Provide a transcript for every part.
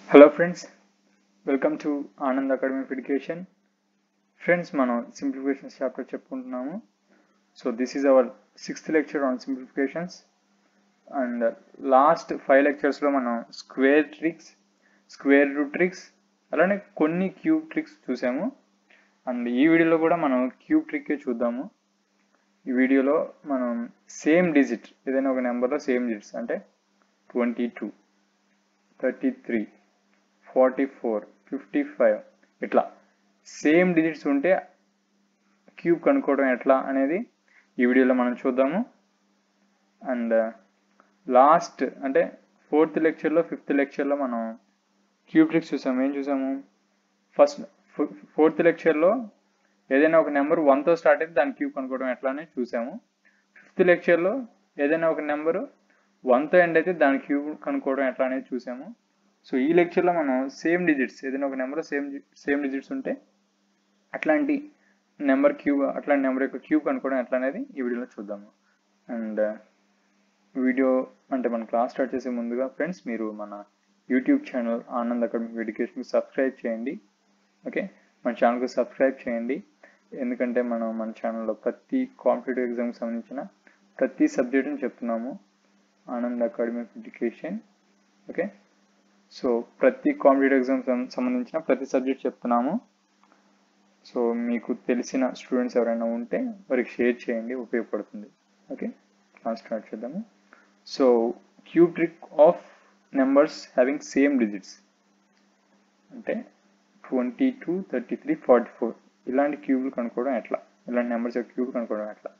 hello friends welcome to Anand academy of education friends మనం simplifications chapter చెప్పుకుంటున్నాము so this is our sixth lecture on simplifications and last five లెక్చర్స్లో మనం square tricks square root tricks అలానే కొన్ని cube tricks చూసాము and ఈ వీడియోలో కూడా మనం క్యూబ్ ట్రిక్కే చూద్దాము ఈ వీడియోలో మనం సేమ్ డిజిట్ ఏదైనా ఒక నెంబర్లో సేమ్ డిజిట్స్ అంటే twenty two thirty three forty four fifty five ఇట్లా సేమ్ డిజిట్స్ ఉంటే క్యూబ్ కనుక్కోవడం ఎట్లా అనేది ఈ వీడియోలో మనం చూద్దాము అండ్ లాస్ట్ అంటే ఫోర్త్ లెక్చర్లో ఫిఫ్త్ లెక్చర్లో మనం క్యూబ్ ట్రిక్స్ చూసాము ఏం చూసాము ఫస్ట్ ఫోర్త్ లెక్చర్లో ఏదైనా ఒక నెంబర్ వన్తో స్టార్ట్ అయితే దాని క్యూబ్ కనుక్కోవడం ఎట్లా అని చూసాము ఫిఫ్త్ లెక్చర్లో ఏదైనా ఒక నెంబరు వన్తో ఎండ్ అయితే దాని క్యూబ్ కనుక్కోవడం ఎట్లా అనేది చూసాము సో ఈ లెక్చర్లో మనం సేమ్ డిజిట్స్ ఏదైనా ఒక నెంబర్ సేమ్ సేమ్ డిజిట్స్ ఉంటే అట్లాంటి నెంబర్ క్యూబ్ అట్లాంటి నెంబర్ యొక్క క్యూబ్ కనుక్కోవడం ఎట్లా అనేది ఈ వీడియోలో చూద్దాము అండ్ వీడియో అంటే మన క్లాస్ స్టార్ట్ చేసే ముందుగా ఫ్రెండ్స్ మీరు మన యూట్యూబ్ ఛానల్ ఆనంద్ అకాడమిక్ ఎడ్యుకేషన్కి సబ్స్క్రైబ్ చేయండి ఓకే మన ఛానల్కి సబ్స్క్రైబ్ చేయండి ఎందుకంటే మనం మన ఛానల్లో ప్రతి కాంపిటేటివ్ ఎగ్జామ్కి సంబంధించిన ప్రతి సబ్జెక్ట్ని చెప్తున్నాము Anand academy of education okay so ప్రతి కాంపిటేటివ్ ఎగ్జామ్ సంబంధించిన ప్రతి సబ్జెక్ట్ చెప్తున్నాము సో మీకు తెలిసిన స్టూడెంట్స్ ఎవరైనా ఉంటే వారికి షేర్ చేయండి ఉపయోగపడుతుంది ఓకే క్లాస్ స్టార్ట్ చేద్దాము so cube trick of numbers having same digits అంటే twenty two thirty three forty four ఇలాంటి క్యూబ్లు కనుక్కోవడం ఎట్లా ఇలాంటి నెంబర్స్ యొక్క క్యూబ్ కనుక్కోవడం ఎట్లా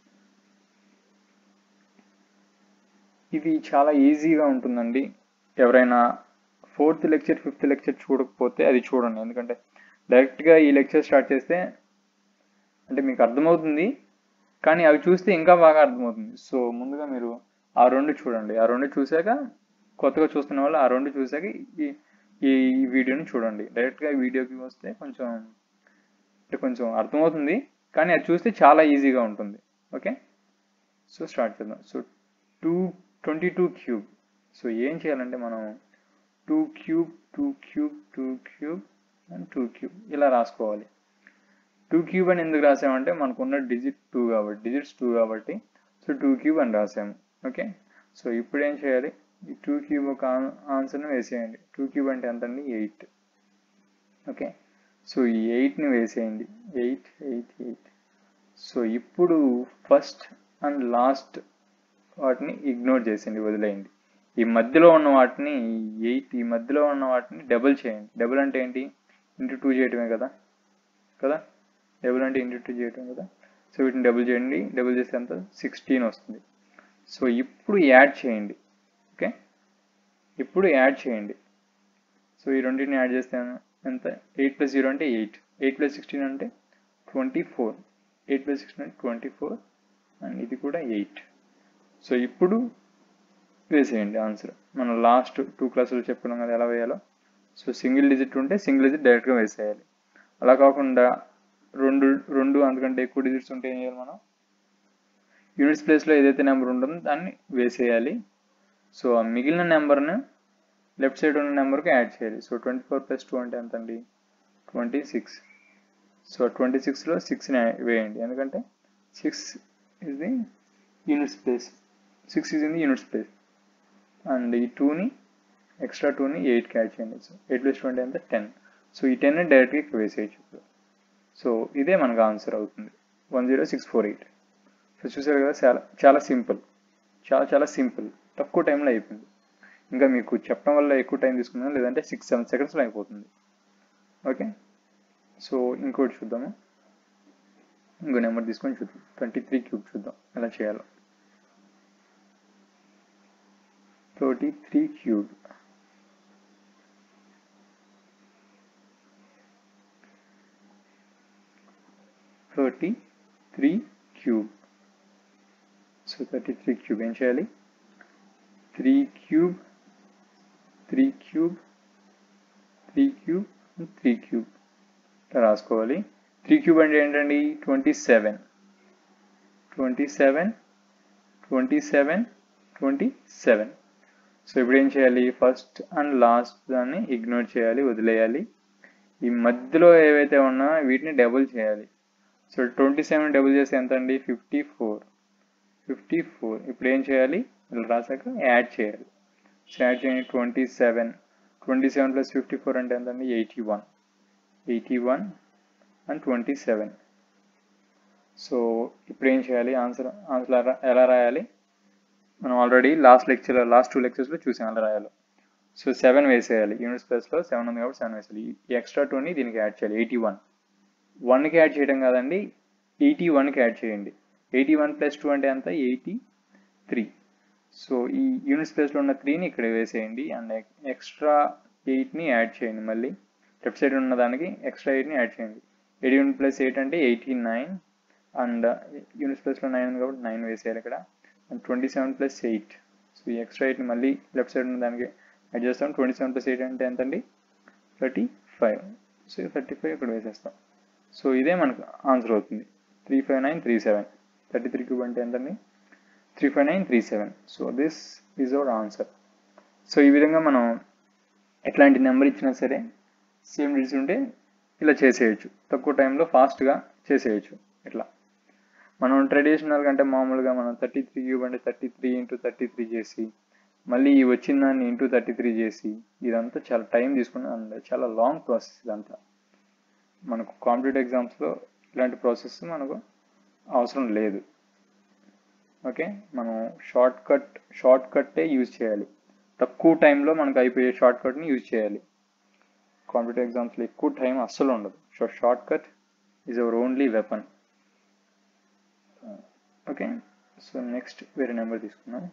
ఇది చాలా ఈజీగా ఉంటుందండి ఎవరైనా ఫోర్త్ లెక్చర్ ఫిఫ్త్ లెక్చర్ చూడకపోతే అది చూడండి ఎందుకంటే డైరెక్ట్గా ఈ లెక్చర్ స్టార్ట్ చేస్తే అంటే మీకు అర్థమవుతుంది కానీ అవి చూస్తే ఇంకా బాగా అర్థమవుతుంది సో ముందుగా మీరు ఆ రెండు చూడండి ఆ రెండు చూశాక కొత్తగా చూస్తున్న వాళ్ళు ఆ రెండు చూశాక ఈ ఈ వీడియోని చూడండి డైరెక్ట్గా ఈ వీడియోకి వస్తే కొంచెం అంటే కొంచెం అర్థమవుతుంది కానీ అది చూస్తే చాలా ఈజీగా ఉంటుంది ఓకే సో స్టార్ట్ చేద్దాం so two twenty two cube so ఏం చేయాలంటే మనం two cube two cube two cube and two cube ఇలా రాసుకోవాలి టూ క్యూబ్ అని ఎందుకు రాసామంటే మనకున్న డిజిట్ టూ కాబట్టి డిజిట్స్ టూ కాబట్టి సో టూ క్యూబ్ అని రాసాము ఓకే సో ఇప్పుడు ఏం చేయాలి ఈ టూ క్యూబ్ ఒక ఆన్సర్ని వేసేయండి టూ క్యూబ్ అంటే ఎంత అండి ఎయిట్ ఓకే సో ఈ ఎయిట్ని వేసేయండి ఎయిట్ ఎయిట్ ఎయిట్ సో ఇప్పుడు ఫస్ట్ అండ్ లాస్ట్ వాటిని ఇగ్నోర్ చేసేయండి వదిలేయండి ఈ మధ్యలో ఉన్న వాటిని ఎయిట్ ఈ మధ్యలో ఉన్న వాటిని డబుల్ చేయండి డబుల్ అంటే ఏంటి ఇంటూ టూ చేయటమే కదా కదా డబుల్ అంటే ఇంటూ టూ చేయటం కదా సో వీటిని డబుల్ చేయండి డబుల్ చేస్తే ఎంత సిక్స్టీన్ వస్తుంది సో ఇప్పుడు యాడ్ చేయండి ఓకే ఇప్పుడు యాడ్ చేయండి సో ఈ రెండింటిని యాడ్ చేస్తే ఎంత ఎయిట్ ప్లస్ జీరో అంటే ఎయిట్ ఎయిట్ ప్లస్ సిక్స్టీన్ అంటే twenty four eight plus sixteen అంటే ట్వంటీ ఫోర్ అండ్ ఇది కూడా ఎయిట్ సో ఇప్పుడు వేసేయండి ఆన్సర్ మనం లాస్ట్ టూ క్లాసులు చెప్పుకున్నాం కదా ఎలా వేయాలో సో సింగిల్ డిజిట్ ఉంటే సింగిల్ డిజిట్ డైరెక్ట్గా వేసేయాలి అలా కాకుండా రెండు రెండు అంతకంటే ఎక్కువ డిజిట్స్ ఉంటే ఏం చేయాలి మనం యూనిట్స్ ప్లేస్లో ఏదైతే నెంబర్ ఉంటుందో దాన్ని వేసేయాలి సో ఆ మిగిలిన నెంబర్ని లెఫ్ట్ సైడ్ ఉన్న నెంబర్కి యాడ్ చేయాలి so twenty four plus two అంటే ఎంత అండి ట్వంటీ సిక్స్ సో ట్వంటీ సిక్స్లో సిక్స్ని వేయండి ఎందుకంటే six is the units place six is in the units place and ఈ టూని ఎక్స్ట్రా టూని ఎయిట్కి యాడ్ చేయండి సో ఎయిట్ ప్లస్ ట్వంటీ అంటే టెన్ సో ఈ టెన్ డైరెక్ట్గా వేసేయచ్చు ఇప్పుడు సో ఇదే మనకు ఆన్సర్ అవుతుంది one zero six four eight so చూసారు కదా చాలా చాలా సింపుల్ చాలా చాలా సింపుల్ తక్కువ టైంలో అయిపోయింది ఇంకా మీకు చెప్పడం వల్ల ఎక్కువ టైం తీసుకున్నాను లేదంటే సిక్స్ సెవెన్ సెకండ్స్లో అయిపోతుంది ఓకే సో ఇంకోటి చూద్దాము ఇంకో నెంబర్ తీసుకొని చూద్దాం ట్వంటీ త్రీ క్యూబ్ చూద్దాం ఎలా చేయాలో thirty three cube thirty three cube so thirty three cube ఏం చేయాలి three cube three cube three cube three cube రాసుకోవాలి త్రీ క్యూబ్ అంటే ఏంటండి twenty seven twenty seven twenty seven twenty seven so ఇప్పుడు ఏం చేయాలి ఫస్ట్ అండ్ లాస్ట్ దాన్ని ignore చేయాలి వదిలేయాలి ఈ మధ్యలో ఏవైతే ఉన్నాయో వీటిని డబుల్ చేయాలి సో ట్వంటీ సెవెన్ డబుల్ చేస్తే ఎంత అండి ఫిఫ్టీ ఫోర్ ఫిఫ్టీ ఫోర్ ఇప్పుడు ఏం చేయాలి ఇలా రాసాక యాడ్ చేయాలి సో యాడ్ చేయండి twenty seven twenty seven plus fifty four అంటే ఎంత అండి eighty one eighty one and twenty seven so ఇప్పుడు ఏం చేయాలి ఆన్సర్ ఆన్సర్ ఎలా- ఎలా రాయాలి మనం already last lecture last two లెక్చర్స్లో చూసాం ఎలా రాయాలి సో సెవెన్ వేసేయాలి యూనిట్స్ ప్లస్లో సెవెన్ ఉంది కాబట్టి సెవెన్ వేసేయాలి ఈ ఎక్స్ట్రా టూని దీనికి యాడ్ చేయాలి ఎయిటీ వన్ వన్కి యాడ్ చేయడం కాదండి ఎయిటీ వన్కి యాడ్ చేయండి ఎయిటీ వన్ ప్లస్ టూ అంటే ఎంత ఎయిటీ త్రీ సో ఈ యూనిట్స్ ప్లేస్లో ఉన్న త్రీని ఇక్కడ వేసేయండి అండ్ ఎక్స్ట్రా ఎయిట్ని యాడ్ చేయండి మళ్ళీ లెఫ్ట్ సైడ్ ఉన్న దానికి ఎక్స్ట్రా ఎయిట్ని యాడ్ చేయండి ఎయిటీ వన్ ప్లస్ ఎయిట్ అంటే ఎయిటీ నైన్ అండ్ యూనిట్స్ ప్లేస్లో నైన్ ఉంది కాబట్టి నైన్ వేసేయాలి ఇక్కడ and twenty seven plus eight so ఈ ఎక్స్ట్రా ఎయిట్ని మళ్ళీ లెఫ్ట్ సైడ్ ఉన్న దానికి యాడ్ చేస్తాం ట్వంటీ సెవెన్ ప్లస్ ఎయిట్ అంటే ఎంత అండి thirty five so thirty five ఇక్కడ వేసేస్తాం సో ఇదే మనకు ఆన్సర్ అవుతుంది three five nine three seven thirty three cube అంటే ఎంతండి three five nine three seven so this is our answer so ఈ విధంగా మనం ఎట్లాంటి నెంబర్ ఇచ్చినా సరే సేమ్ డిజిట్స్ ఉంటే ఇలా చేసేయచ్చు తక్కువ టైంలో ఫాస్ట్గా చేసేయచ్చు ఇట్లా మనం ట్రెడిషనల్ అంటే మామూలుగా మనం థర్టీ త్రీ క్యూబ్ అంటే thirty three into thirty three చేసి మళ్ళీ ఈ వచ్చిన దాన్ని ఇంటూ థర్టీ త్రీ చేసి ఇదంతా చాలా టైం తీసుకుని అండ్ చాలా లాంగ్ ప్రాసెస్ ఇదంతా మనకు కాంపిటేటివ్ ఎగ్జామ్స్లో ఇలాంటి ప్రాసెస్ మనకు అవసరం లేదు ఓకే మనం షార్ట్ కట్ షార్ట్ కట్టే యూజ్ చేయాలి తక్కువ టైంలో మనకు అయిపోయే షార్ట్ కట్ని యూజ్ చేయాలి కాంపిటేటివ్ ఎగ్జామ్స్లో ఎక్కువ టైం అస్సలు ఉండదు so short cut is our only weapon okay so next వేరే నెంబర్ తీసుకుందాం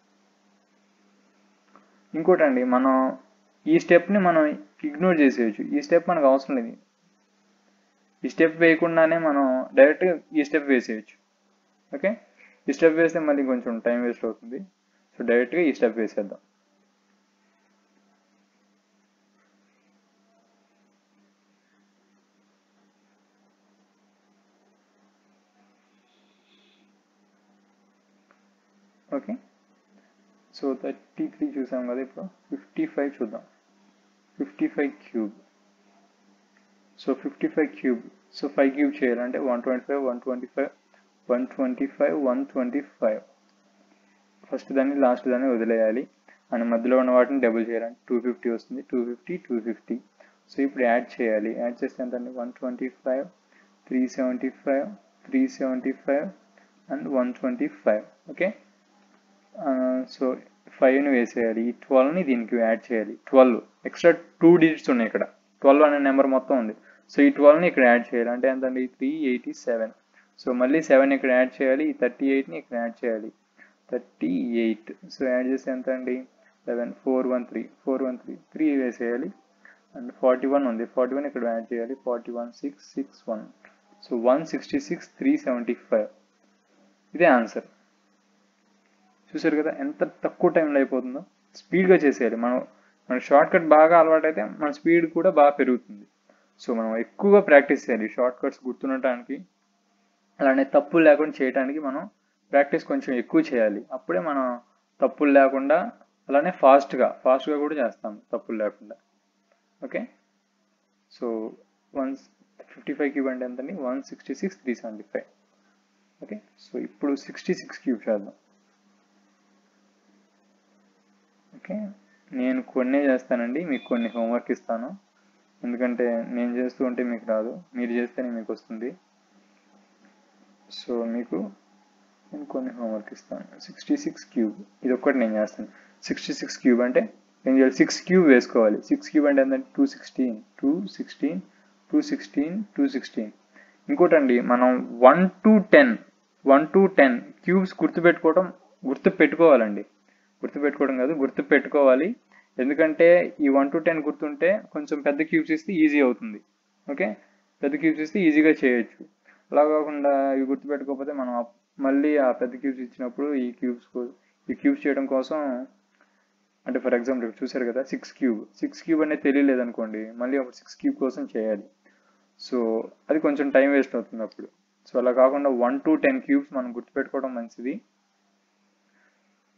ఇంకోటి అండి మనం ఈ స్టెప్ని మనం ఇగ్నోర్ చేసేయచ్చు ఈ స్టెప్ మనకు అవసరం లేదు ఈ స్టెప్ వేయకుండానే మనం డైరెక్ట్గా ఈ స్టెప్ వేసేయచ్చు ఓకే ఈ స్టెప్ వేస్తే మళ్ళీ కొంచెం టైం వేస్ట్ అవుతుంది సో డైరెక్ట్గా ఈ స్టెప్ వేసేద్దాం ఓకే సో థర్టీ త్రీ చూసాం కదా ఇప్పుడు ఫిఫ్టీ ఫైవ్ చూద్దాం fifty five cube so fifty five cube so five cube చేయాలంటే one twenty five one twenty five one twenty five one twenty five first దాన్ని last దాన్ని వదిలేయాలి and మధ్యలో ఉన్న వాటిని డబుల్ చేయాలంటే టూ ఫిఫ్టీ వస్తుంది two fifty two fifty so ఇప్పుడు యాడ్ చేయాలి యాడ్ చేస్తే ఎంత అండి one twenty five three seventy five three seventy five and one twenty five okay so ఫైవ్ని వేసేయాలి ఈ ట్వెల్వ్ని దీనికి యాడ్ చేయాలి ట్వెల్వ్ ఎక్స్ట్రా టూ డిజిట్స్ ఉన్నాయి ఇక్కడ ట్వెల్వ్ అనే నెంబర్ మొత్తం ఉంది సో ఈ ట్వెల్వ్ని ఇక్కడ యాడ్ చేయాలి అంటే ఎంతండి త్రీ ఎయిటీ సెవెన్ సో మళ్ళీ సెవెన్ ఇక్కడ యాడ్ చేయాలి ఈ థర్టీ ఎయిట్ని ఇక్కడ యాడ్ చేయాలి థర్టీ ఎయిట్ సో యాడ్ చేస్తే ఎంత అండి eleven four one three four one three three వేసేయాలి అండ్ ఫార్టీ వన్ ఉంది ఫార్టీ వన్ ఇక్కడ యాడ్ చేయాలి forty one six six one so one sixty six three seventy five ఇదే answer చూసారు కదా ఎంత తక్కువ టైంలో అయిపోతుందో స్పీడ్గా చేసేయాలి మనం మన షార్ట్ కట్ బాగా అలవాటైతే మన స్పీడ్ కూడా బాగా పెరుగుతుంది సో మనం ఎక్కువగా ప్రాక్టీస్ చేయాలి షార్ట్ కట్స్ గుర్తుండటానికి అలానే తప్పులు లేకుండా చేయడానికి మనం ప్రాక్టీస్ కొంచెం ఎక్కువ చేయాలి అప్పుడే మనం తప్పులు లేకుండా అలానే ఫాస్ట్గా ఫాస్ట్గా కూడా చేస్తాం తప్పులు లేకుండా okay so one fifty five cube అంటే ఎంతండి one sixty six three seventy five okay so ఇప్పుడు సిక్స్టీ సిక్స్ క్యూబ్ చేద్దాం ఓకే నేను కొన్నే చేస్తానండి మీకు కొన్ని హోంవర్క్ ఇస్తాను ఎందుకంటే నేను చేస్తూ ఉంటే మీకు రాదు మీరు చేస్తేనే మీకు వస్తుంది సో మీకు నేను కొన్ని హోంవర్క్ ఇస్తాను సిక్స్టీ సిక్స్ క్యూబ్ ఇది ఒక్కటి నేను చేస్తాను సిక్స్టీ సిక్స్ క్యూబ్ అంటే ఏం చేయాలి సిక్స్ క్యూబ్ వేసుకోవాలి సిక్స్ క్యూబ్ అంటే ఏంటంటే two sixteen two sixteen two sixteen two sixteen ఇంకోటండి మనం one to ten one to ten cubes గుర్తుపెట్టుకోవడం గుర్తు పెట్టుకోవాలండి గుర్తు పెట్టుకోవడం కాదు గుర్తు పెట్టుకోవాలి ఎందుకంటే ఈ వన్ టు టెన్ గుర్తుంటే కొంచెం పెద్ద క్యూబ్స్ ఇస్తే ఈజీ అవుతుంది ఓకే పెద్ద క్యూబ్స్ ఇస్తే ఈజీగా చేయొచ్చు అలా కాకుండా ఇవి గుర్తుపెట్టుకోకపోతే మనం మళ్ళీ ఆ పెద్ద క్యూబ్స్ ఇచ్చినప్పుడు ఈ క్యూబ్స్ ఈ క్యూబ్స్ చేయడం కోసం అంటే ఫర్ ఎగ్జాంపుల్ చూసారు కదా సిక్స్ క్యూబ్ సిక్స్ క్యూబ్ అనేది తెలియలేదు అనుకోండి మళ్ళీ అప్పుడు సిక్స్ క్యూబ్ కోసం చేయాలి సో అది కొంచెం టైం వేస్ట్ అవుతుంది అప్పుడు సో అలా కాకుండా వన్ టు టెన్ క్యూబ్స్ మనం గుర్తుపెట్టుకోవడం మంచిది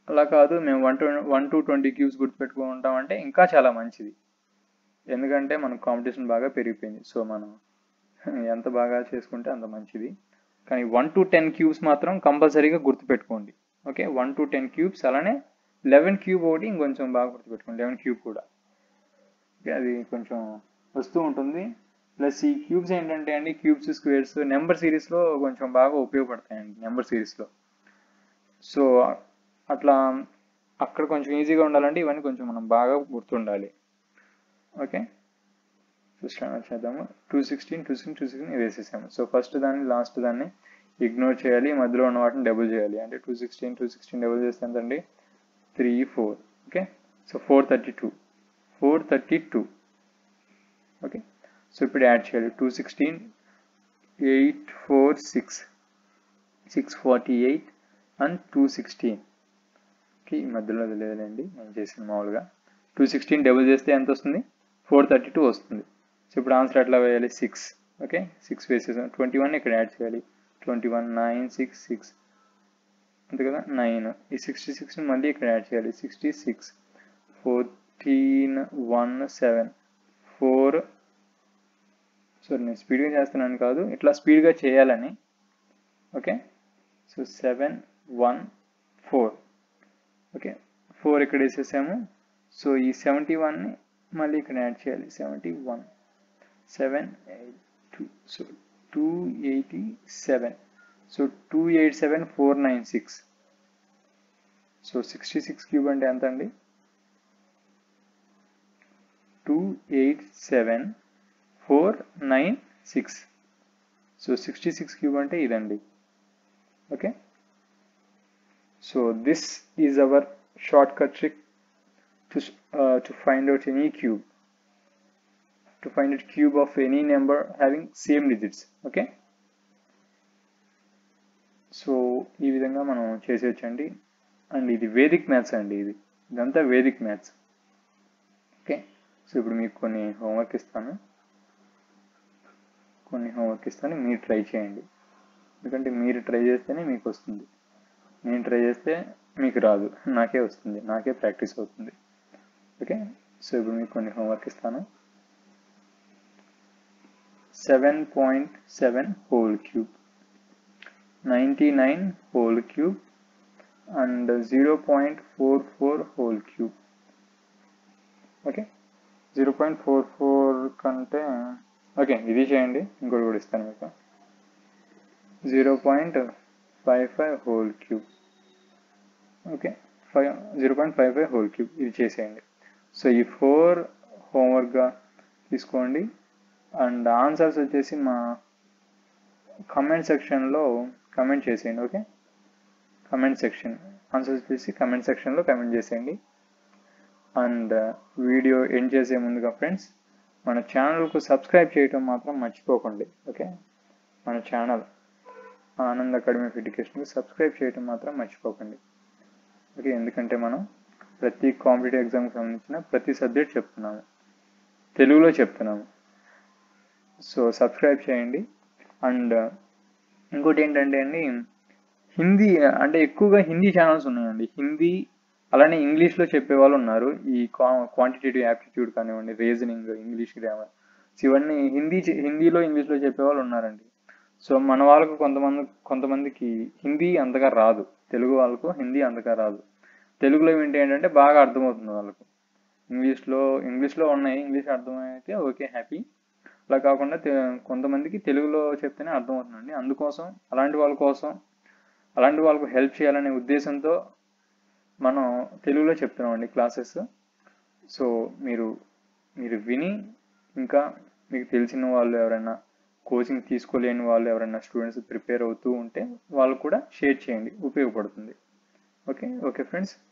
అలా కాదు మేము one to one to twenty cubes గుర్తుపెట్టుకుంటాం అంటే ఇంకా చాలా మంచిది ఎందుకంటే మనకు కాంపిటీషన్ బాగా పెరిగిపోయింది సో మనం ఎంత బాగా చేసుకుంటే అంత మంచిది కానీ వన్ టు టెన్ క్యూబ్స్ మాత్రం కంపల్సరీగా గుర్తుపెట్టుకోండి okay one to ten cubes అలానే లెవెన్ క్యూబ్ ఒకటి ఇంకొంచెం బాగా గుర్తుపెట్టుకోండి లెవెన్ క్యూబ్ కూడా ఓకే అది కొంచెం వస్తూ ఉంటుంది ప్లస్ ఈ క్యూబ్స్ ఏంటంటే అండి క్యూబ్స్ స్క్వేర్స్ నెంబర్ సిరీస్లో కొంచెం బాగా ఉపయోగపడతాయండి నెంబర్ సిరీస్లో సో అట్లా అక్కడ కొంచెం ఈజీగా ఉండాలంటే ఇవన్నీ కొంచెం మనం బాగా గుర్తుండాలి ఓకే సో స్టార్ట్ చేద్దాము two sixteen two sixteen two sixteen వేసేసాము సో ఫస్ట్ దాన్ని లాస్ట్ దాన్ని ఇగ్నోర్ చేయాలి మధ్యలో ఉన్న వాటిని డబుల్ చేయాలి అంటే two sixteen two sixteen double చేస్తే ఎంతండి three four okay so four thirty two four thirty two okay so ఇప్పుడు యాడ్ చేయాలి two sixteen eight four six six forty eight and two sixteen okay ఈ మధ్యలో లేదండి నేను చేసిన మామూలుగా టూ సిక్స్టీన్ డబుల్ చేస్తే ఎంత వస్తుంది ఫోర్ థర్టీ టూ వస్తుంది సో ఇప్పుడు ఆన్సర్ ఎట్లా వేయాలి సిక్స్ ఓకే సిక్స్ వేసేసాం ట్వంటీ వన్ ఇక్కడ యాడ్ చేయాలి twenty one nine six six అంతే కదా నైన్ ఈ సిక్స్టీ సిక్స్ని మళ్ళీ ఇక్కడ యాడ్ చేయాలి sixty six fourteen one seven four sorry నేను స్పీడ్గా చేస్తున్నాను కాదు ఇట్లా స్పీడ్గా చేయాలని okay so seven one four okay four ఇక్కడ వేసేసాము సో ఈ సెవెంటీ వన్ని మళ్ళీ ఇక్కడ యాడ్ చేయాలి seventy one seven eight two so two eighty seven so two eight seven four nine six so sixty six cube అంటే ఎంత అండి two eight seven four nine six so sixty six cube అంటే ఇదండి okay so this is our short cut trick to to find out any cube to find a cube of any number having same digits okay so ఈ విధంగా మనం చేసేయచ్చండి and ఇది Vedic maths అండి ఇది ఇదంతా వేదిక్ మ్యాథ్స్ ఓకే సో ఇప్పుడు మీకు కొన్ని హోంవర్క్ ఇస్తాను కొన్ని హోంవర్క్ ఇస్తాను మీరు ట్రై చేయండి ఎందుకంటే మీరు ట్రై చేస్తేనే మీకు వస్తుంది నేను ట్రై చేస్తే మీకు రాదు నాకే వస్తుంది నాకే ప్రాక్టీస్ అవుతుంది ఓకే సో ఇప్పుడు మీకు కొన్ని హోంవర్క్ ఇస్తాను seven point seven whole cube ninety nine whole cube and zero point four four whole cube okay zero point four four కంటే ఓకే ఇది చేయండి ఇంకోటి కూడా ఇస్తాను మీకు zero point five five whole cube okay five zero point five five whole cube ఇది చేసేయండి so ఈ ఫోర్ హోంవర్క్గా తీసుకోండి అండ్ ఆన్సర్స్ వచ్చేసి మా కమెంట్ సెక్షన్లో కమెంట్ చేసేయండి ఓకే కమెంట్ సెక్షన్ ఆన్సర్స్ వచ్చేసి కమెంట్ సెక్షన్లో కమెంట్ చేసేయండి అండ్ వీడియో ఎండ్ చేసే ముందుగా ఫ్రెండ్స్ మన ఛానల్కు సబ్స్క్రైబ్ చేయటం మాత్రం మర్చిపోకండి ఓకే మన ఛానల్ ఆనంద్ అకాడమీ ఆఫ్ ఎడ్యుకేషన్కి సబ్స్క్రైబ్ చేయటం మాత్రం మర్చిపోకండి ఓకే ఎందుకంటే మనం ప్రతి కాంపిటేటివ్ ఎగ్జామ్కి సంబంధించిన ప్రతి సబ్జెక్ట్ చెప్తున్నాము తెలుగులో చెప్తున్నాము సో సబ్స్క్రైబ్ చేయండి అండ్ ఇంకోటి ఏంటంటే అండి హిందీ అంటే ఎక్కువగా హిందీ ఛానల్స్ ఉన్నాయండి హిందీ అలానే ఇంగ్లీష్లో చెప్పే వాళ్ళు ఉన్నారు ఈ క్వాంటిటేటివ్ యాప్టిట్యూడ్ కానివ్వండి రీజనింగ్ ఇంగ్లీష్ గ్రామర్ ఇవన్నీ హిందీ హిందీలో ఇంగ్లీష్లో చెప్పే వాళ్ళు ఉన్నారండి సో మన వాళ్ళకు కొంతమంది కొంతమందికి హిందీ అంతగా రాదు తెలుగు వాళ్ళకు హిందీ అంతగా రాదు తెలుగులో ఏంటి ఏంటంటే బాగా అర్థమవుతుంది వాళ్ళకు ఇంగ్లీష్లో ఇంగ్లీష్లో ఉన్నాయి ఇంగ్లీష్ అర్థమైతే ఓకే హ్యాపీ అలా కాకుండా కొంతమందికి తెలుగులో చెప్తేనే అర్థమవుతుందండి అందుకోసం అలాంటి వాళ్ళ కోసం అలాంటి వాళ్ళకు హెల్ప్ చేయాలనే ఉద్దేశంతో మనం తెలుగులో చెప్తున్నామండి క్లాసెస్ సో మీరు మీరు విని ఇంకా మీకు తెలిసిన వాళ్ళు ఎవరైనా కోచింగ్ తీసుకోలేని వాళ్ళు ఎవరైనా స్టూడెంట్స్ ప్రిపేర్ అవుతూ ఉంటే వాళ్ళు కూడా షేర్ చేయండి ఉపయోగపడుతుంది ఓకే ఓకే ఫ్రెండ్స్